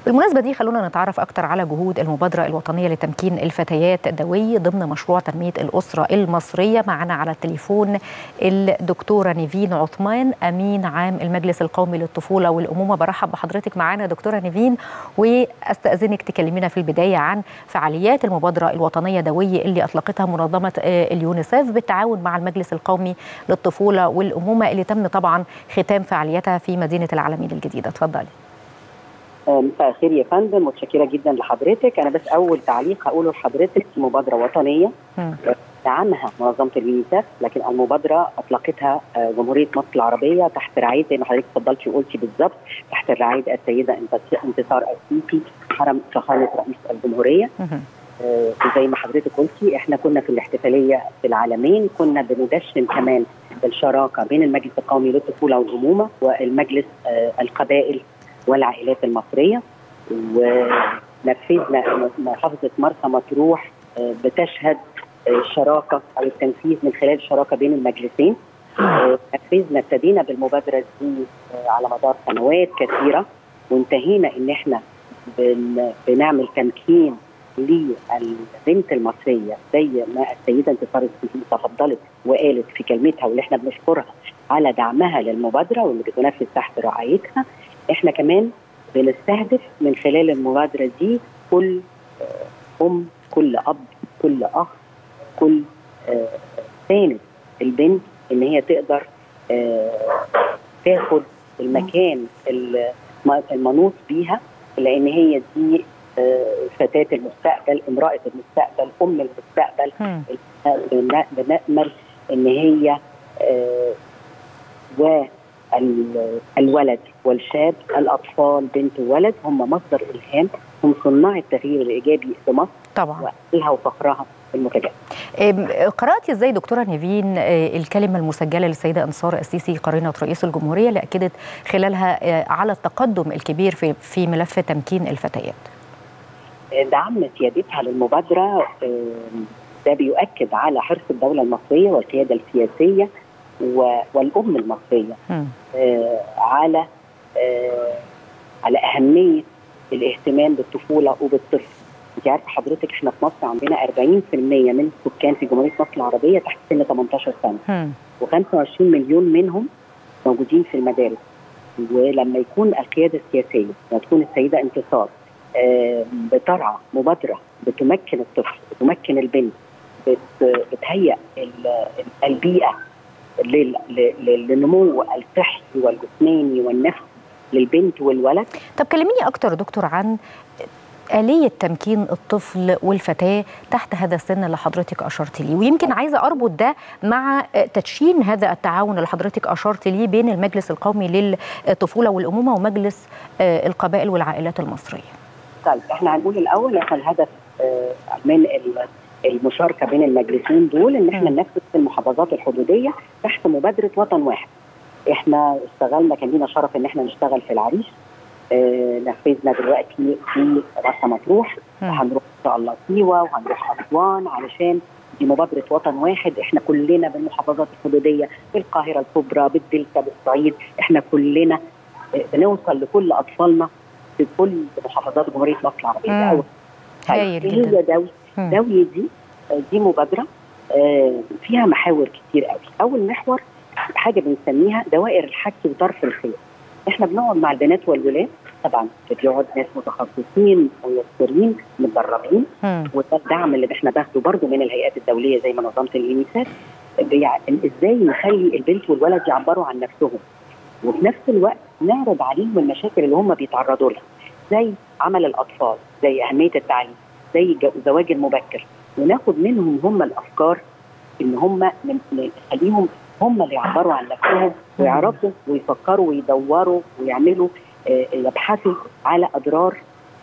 بالمناسبة دي خلونا نتعرف أكثر على جهود المبادرة الوطنية لتمكين الفتيات دوي ضمن مشروع تنمية الأسرة المصرية معنا على التليفون الدكتورة نيفين عثمان أمين عام المجلس القومي للطفولة والأمومة برحب بحضرتك معنا دكتورة نيفين وأستأذنك تكلمينا في البداية عن فعاليات المبادرة الوطنية دوي اللي أطلقتها منظمة اليونيسيف بالتعاون مع المجلس القومي للطفولة والأمومة اللي تم طبعا ختام فعاليتها في مدينة العالمين الجديدة اتفضلي مساء الخير يا فندم متشكره جدا لحضرتك انا بس اول تعليق هقوله لحضرتك مبادره وطنيه دعمها منظمه اليونيسف لكن المبادره اطلقتها جمهوريه مصر العربيه تحت رعايه زي ما حضرتك اتفضلتي وقلتي بالظبط تحت رعايه السيده انتصار السيسي حرم فخامه رئيس الجمهوريه زي ما حضرتك قلتي احنا كنا في الاحتفاليه في العالمين كنا بندشن كمان بالشراكه بين المجلس القومي للطفوله والامومه والمجلس القبائل والعائلات المصريه ونفذنا محافظه مرسى مطروح بتشهد الشراكه او التنفيذ من خلال الشراكه بين المجلسين نفذنا ابتدينا بالمبادره دي على مدار سنوات كثيره وانتهينا ان احنا بن بنعمل تمكين للبنت المصريه زي ما السيده انتصار السيسي تفضلت وقالت في كلمتها واللي احنا بنشكرها على دعمها للمبادره واللي بتنفذ تحت رعايتها احنا كمان بنستهدف من خلال المبادره دي كل ام كل اب كل اخ كل ساند البنت ان هي تقدر تاخد المكان المنوط بيها لان هي دي فتاة المستقبل امرأة المستقبل أم المستقبل بنأمل إن هي والولد والشاب الأطفال بنت وولد هم مصدر إلهام هم صناع التغيير الإيجابي في مصر طبعا وأهلها وفخرها المتجدد قرأتي ازاي دكتورة نيفين الكلمة المسجلة للسيدة أنصار السيسي قرينة رئيس الجمهورية اللي أكدت خلالها على التقدم الكبير في في ملف تمكين الفتيات دعم سيادتها للمبادرة ده بيؤكد على حرص الدولة المصرية والقيادة السياسية والأم المصرية على على أهمية الاهتمام بالطفولة وبالطفل انت عارفه حضرتك احنا في مصر عندنا 40% من السكان في جمهوريه مصر العربيه تحت سن 18 سنه و25 مليون منهم موجودين في المدارس ولما يكون القياده السياسيه وتكون السيده انتصار بترعى مبادره بتمكن الطفل بتمكن البنت بتهيئ البيئه للنمو الصحي والجسماني والنفسي للبنت والولد طب كلميني اكتر دكتور عن آلية تمكين الطفل والفتاة تحت هذا السن اللي حضرتك أشرت ليه ويمكن عايزة أربط ده مع تدشين هذا التعاون اللي حضرتك أشرت ليه بين المجلس القومي للطفولة والأمومة ومجلس القبائل والعائلات المصرية طيب احنا هنقول الأول احنا الهدف من المشاركة بين المجلسين دول ان احنا ننفذ في المحافظات الحدودية تحت مبادرة وطن واحد احنا اشتغلنا كان لينا شرف ان احنا نشتغل في العريش آه نفذنا دلوقتي في مرسى مطروح وهنروح ان شاء الله سيوه وهنروح اسوان علشان دي مبادره وطن واحد احنا كلنا بالمحافظات الحدوديه بالقاهره الكبرى بالدلتا بالصعيد احنا كلنا آه بنوصل لكل اطفالنا في كل محافظات جمهوريه مصر العربيه ده اول هايل هي دوي دوي دي آه دي مبادره فيها محاور كتير قوي اول محور حاجه بنسميها دوائر الحكي وطرف الخير احنا بنقعد مع البنات والولاد طبعا بيقعد ناس متخصصين ميسرين متدربين وده الدعم اللي احنا باخده برضه من الهيئات الدوليه زي منظمه اليونيسف ازاي نخلي البنت والولد يعبروا عن نفسهم وفي نفس الوقت نعرض عليهم المشاكل اللي هم بيتعرضوا لها زي عمل الاطفال زي اهميه التعليم زي الزواج المبكر وناخد منهم هم الافكار ان هم نخليهم هم اللي يعبروا عن نفسهم ويعرفوا ويفكروا ويدوروا ويعملوا يبحثوا على اضرار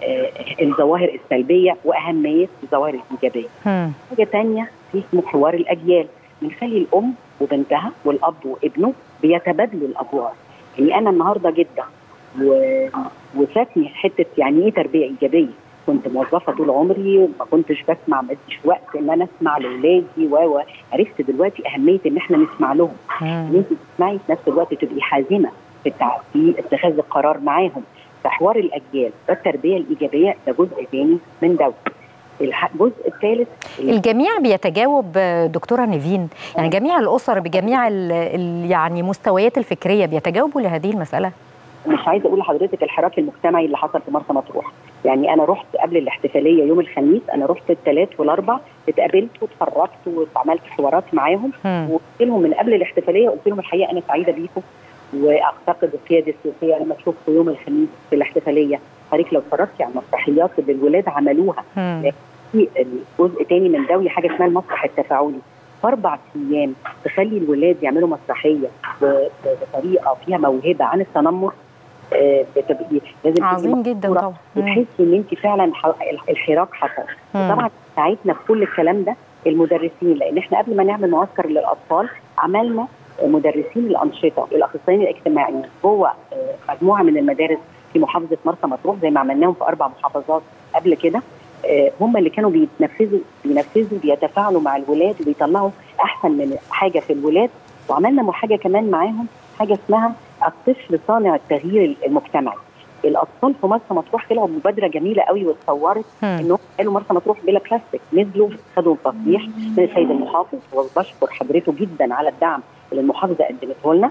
الظواهر السلبيه واهميه الظواهر الايجابيه. حاجه ثانيه في اسمه حوار الاجيال بنخلي الام وبنتها والاب وابنه بيتبادلوا الادوار. يعني انا النهارده جده و... وفاتني حته يعني ايه تربيه ايجابيه كنت موظفه طول عمري ما كنتش بسمع ما اديش وقت ان انا اسمع لاولادي و عرفت دلوقتي اهميه ان احنا نسمع لهم ان انت تسمعي في نفس الوقت تبقي حازمه في, التع... في اتخاذ القرار معاهم في حوار الاجيال والتربيه الايجابيه ده جزء ثاني من دوت الجزء الثالث الجميع بيتجاوب دكتوره نيفين يعني جميع الاسر بجميع ال ال يعني مستويات الفكريه بيتجاوبوا لهذه المساله مش عايزه اقول لحضرتك الحراك المجتمعي اللي حصل في مرسى مطروح يعني انا رحت قبل الاحتفاليه يوم الخميس انا رحت الثلاث والاربع اتقابلت واتفرجت وعملت حوارات معاهم وقلت لهم من قبل الاحتفاليه قلت لهم الحقيقه انا سعيده بيكم واعتقد القياده السياسيه لما تشوفكم يوم الخميس في الاحتفاليه حضرتك لو اتفرجتي على المسرحيات اللي الولاد عملوها في جزء تاني من دوي حاجه اسمها المسرح التفاعلي في اربع ايام تخلي الولاد يعملوا مسرحيه بطريقه فيها موهبه عن التنمر بتبقي لازم عظيم جدا طبعا بتحسي ان انت فعلا الحراك حصل طبعا ساعدنا في كل الكلام ده المدرسين لان احنا قبل ما نعمل معسكر للاطفال عملنا مدرسين الانشطه الاخصائيين الاجتماعيين جوه مجموعه من المدارس في محافظه مرسى مطروح زي ما عملناهم في اربع محافظات قبل كده هم اللي كانوا بينفذوا بينفذوا بيتفاعلوا مع الولاد وبيطلعوا احسن من حاجه في الولاد وعملنا حاجه كمان معاهم حاجه اسمها الطفل صانع التغيير المجتمعي الاطفال في مرسى مطروح طلعوا مبادره جميله قوي واتصورت انهم قالوا مرسى مطروح بلا بلاستيك نزلوا خدوا تصريح من السيد المحافظ وبشكر حضرته جدا على الدعم اللي المحافظه قدمته لنا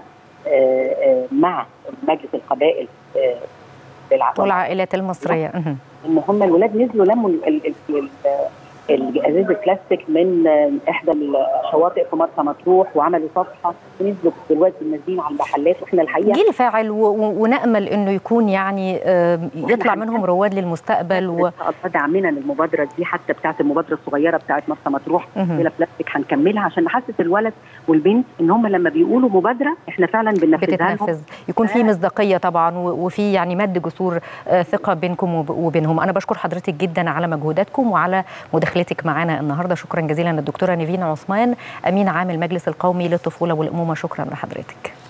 مع مجلس القبائل والعائلات المصريه ان هم الولاد نزلوا لموا الازاز البلاستيك من احدى الشواطئ في مرسى مطروح وعملوا صفحه ونزلوا دلوقتي منزلين على المحلات واحنا الحقيقه جيل فاعل ونامل انه يكون يعني يطلع منهم رواد للمستقبل و... دعمنا للمبادره دي حتى بتاعت المبادره الصغيره بتاعت مرسى مطروح بلا بلاستيك هنكملها عشان نحسس الولد والبنت ان هم لما بيقولوا مبادره احنا فعلا بننفذها بتتنفذ يكون في مصداقيه طبعا وفي يعني مد جسور ثقه بينكم وبينهم انا بشكر حضرتك جدا على مجهوداتكم وعلى مداخلتك معنا النهارده شكرا جزيلا للدكتوره نيفين عثمان امين عام المجلس القومي للطفوله والامومه شكرا لحضرتك